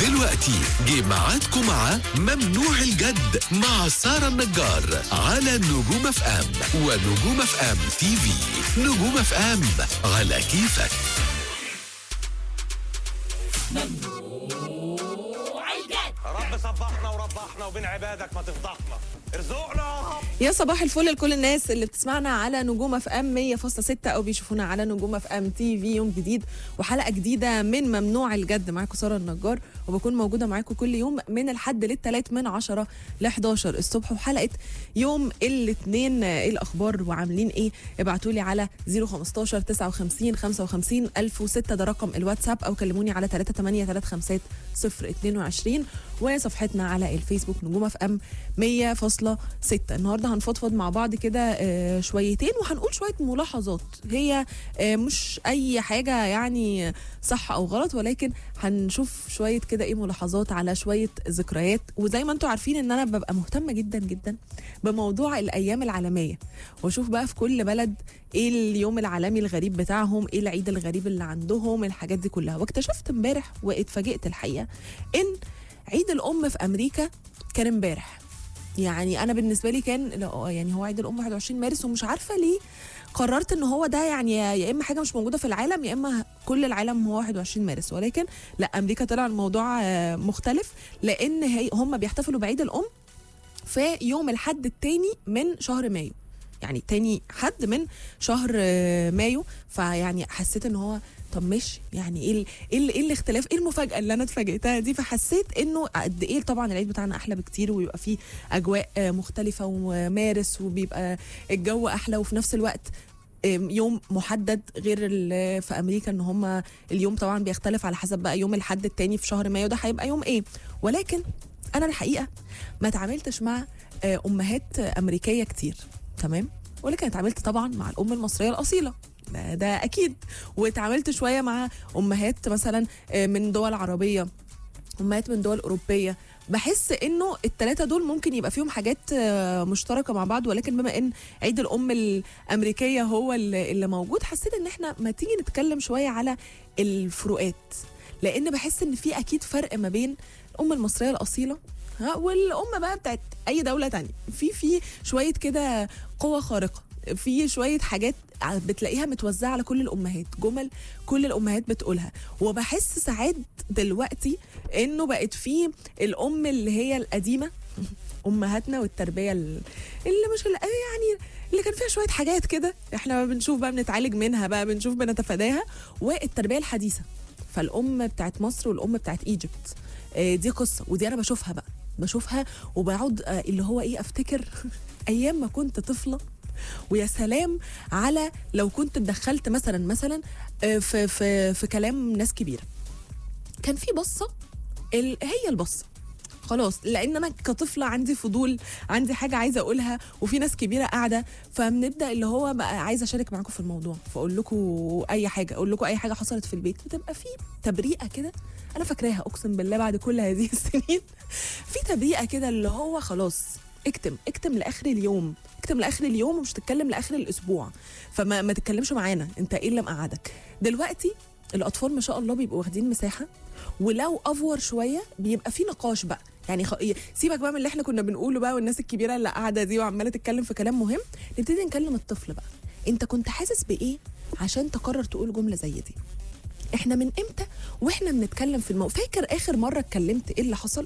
دلوقتي جه ميعادكم مع ممنوع الجد مع سارة النجار على نجوم اف ام ونجوم اف ام تي في نجوم اف ام على كيفك رب صبحنا وربحنا وبين عبادك ما تفضحنا ارزقنا يا رب يا صباح الفل لكل الناس اللي بتسمعنا على نجوم اف ام 100.6 او بيشوفونا على نجوم اف ام تي في يوم جديد وحلقه جديده من ممنوع الجد معاكم ساره النجار وبكون موجوده معاكم كل يوم من الحد للثلاث من 10 ل 11 الصبح وحلقه يوم الاثنين ايه الاخبار وعاملين ايه ابعتوا لي على 015 59 55 1006 ده رقم الواتساب او كلموني على 38 022 وصفحتنا على الفيسبوك نجوم اف ام 100.6 النهارده هنفضفض مع بعض كده آه، شويتين وهنقول شويه ملاحظات هي آه، مش اي حاجه يعني صح او غلط ولكن هنشوف شويه كده ايه ملاحظات على شويه ذكريات وزي ما انتم عارفين ان انا ببقى مهتمه جدا جدا بموضوع الايام العالميه واشوف بقى في كل بلد ايه اليوم العالمي الغريب بتاعهم ايه العيد الغريب اللي عندهم الحاجات دي كلها واكتشفت امبارح واتفاجئت الحقيقه ان عيد الام في امريكا كان امبارح يعني انا بالنسبه لي كان لا يعني هو عيد الام 21 مارس ومش عارفه ليه قررت ان هو ده يعني يا يا اما حاجه مش موجوده في العالم يا اما كل العالم هو 21 مارس ولكن لا امريكا طلع الموضوع آه، مختلف لان هي هم بيحتفلوا بعيد الام في يوم الحد الثاني من شهر مايو يعني تاني حد من شهر آه، مايو فيعني حسيت ان هو طب ماشي يعني ايه ال- ايه ال- ايه الاختلاف ايه المفاجاه اللي انا اتفاجئتها دي فحسيت انه قد ايه طبعا العيد بتاعنا احلى بكتير ويبقى فيه اجواء آه، مختلفه ومارس وبيبقى الجو احلى وفي نفس الوقت آم، يوم محدد غير ال- في امريكا ان هم اليوم طبعا بيختلف على حسب بقى يوم الحد التاني في شهر مايو ده هيبقى يوم ايه ولكن انا الحقيقه ما تعاملتش مع آه، امهات امريكيه كتير تمام ولكن اتعاملت طبعا مع الام المصريه الاصيله ده, ده اكيد واتعاملت شويه مع امهات مثلا آه، من دول عربيه امهات من دول اوروبيه بحس انه الثلاثه دول ممكن يبقى فيهم حاجات آه، مشتركه مع بعض ولكن بما ان عيد الام الامريكيه هو اللي اللي موجود حسيت ان احنا ما تيجي نتكلم شويه على الفروقات لان بحس ان في اكيد فرق ما بين الام المصريه الاصيله ها والام بقى بتاعت اي دوله تانية في في شويه كده قوه خارقه في شويه حاجات بتلاقيها متوزعه على كل الامهات جمل كل الامهات بتقولها وبحس ساعات دلوقتي انه بقت في الام اللي هي القديمه امهاتنا والتربيه ال- اللي مش ال- يعني اللي كان فيها شويه حاجات كده احنا بنشوف بقى بنتعالج منها بقى بنشوف بنتفاداها والتربيه الحديثه فالام بتاعت مصر والام بتاعت ايجيبت آه، دي قصه ودي انا بشوفها بقى بشوفها وبقعد آه، اللي هو ايه افتكر ايام ما كنت طفله ويا سلام على لو كنت اتدخلت مثلا مثلا آه، في في في كلام ناس كبيره كان في بصه ال- هي البصه خلاص لان انا كطفله عندي فضول عندي حاجه عايزه اقولها وفي ناس كبيره قاعده فبنبدا اللي هو بقى عايزه اشارك معاكم في الموضوع فاقول لكم اي حاجه اقول لكم اي حاجه حصلت في البيت بتبقى في تبريئه كده انا فاكراها اقسم بالله بعد كل هذه السنين في تبريئه كده اللي هو خلاص اكتم اكتم لاخر اليوم اكتم لاخر اليوم ومش تتكلم لاخر الاسبوع فما ما تتكلمش معانا انت ايه اللي مقعدك دلوقتي الاطفال ما شاء الله بيبقوا واخدين مساحه ولو افور شويه بيبقى في نقاش بقى يعني خ... سيبك بقى من اللي احنا كنا بنقوله بقى والناس الكبيره اللي قاعده دي وعماله تتكلم في كلام مهم نبتدي نكلم الطفل بقى انت كنت حاسس بايه عشان تقرر تقول جمله زي دي احنا من امتى واحنا بنتكلم في الموضوع فاكر اخر مره اتكلمت ايه اللي حصل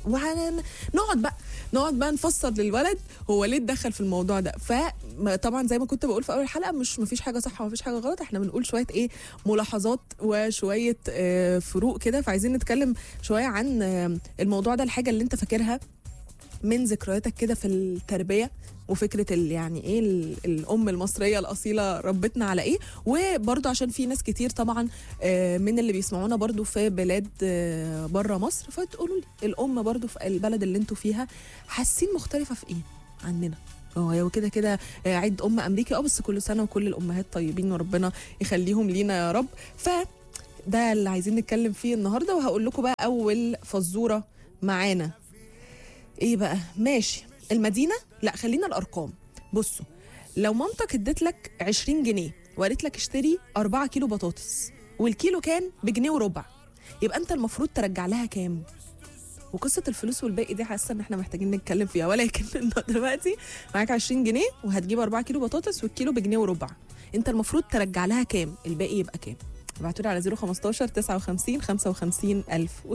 ونقعد بقى نقعد بقى نفسر للولد هو ليه اتدخل في الموضوع ده فطبعا زي ما كنت بقول في اول الحلقه مش مفيش حاجه صح ومفيش حاجه غلط احنا بنقول شويه ايه ملاحظات وشويه آه، فروق كده فعايزين نتكلم شويه عن آه، الموضوع ده الحاجه اللي انت فاكرها من ذكرياتك كده في التربيه وفكره ال يعني ايه ال- الام المصريه الاصيله ربتنا على ايه وبرضه عشان في ناس كتير طبعا آه، من اللي بيسمعونا برضه في بلاد بره مصر فتقولوا لي الام برضه في البلد اللي انتوا فيها حاسين مختلفه في ايه عننا هو كده كده آه، عيد ام امريكي اه بس كل سنه وكل الامهات طيبين وربنا يخليهم لينا يا رب ف ده اللي عايزين نتكلم فيه النهارده وهقول لكم بقى اول فزوره معانا ايه بقى ماشي المدينه لا خلينا الارقام بصوا لو مامتك ادت لك 20 جنيه وقالت لك اشتري 4 كيلو بطاطس والكيلو كان بجنيه وربع يبقى انت المفروض ترجع لها كام وقصه الفلوس والباقي دي حاسه ان احنا محتاجين نتكلم فيها ولكن دلوقتي معاك 20 جنيه وهتجيب 4 كيلو بطاطس والكيلو بجنيه وربع انت المفروض ترجع لها كام الباقي يبقى كام ابعتوا لي على 015 59 55 1000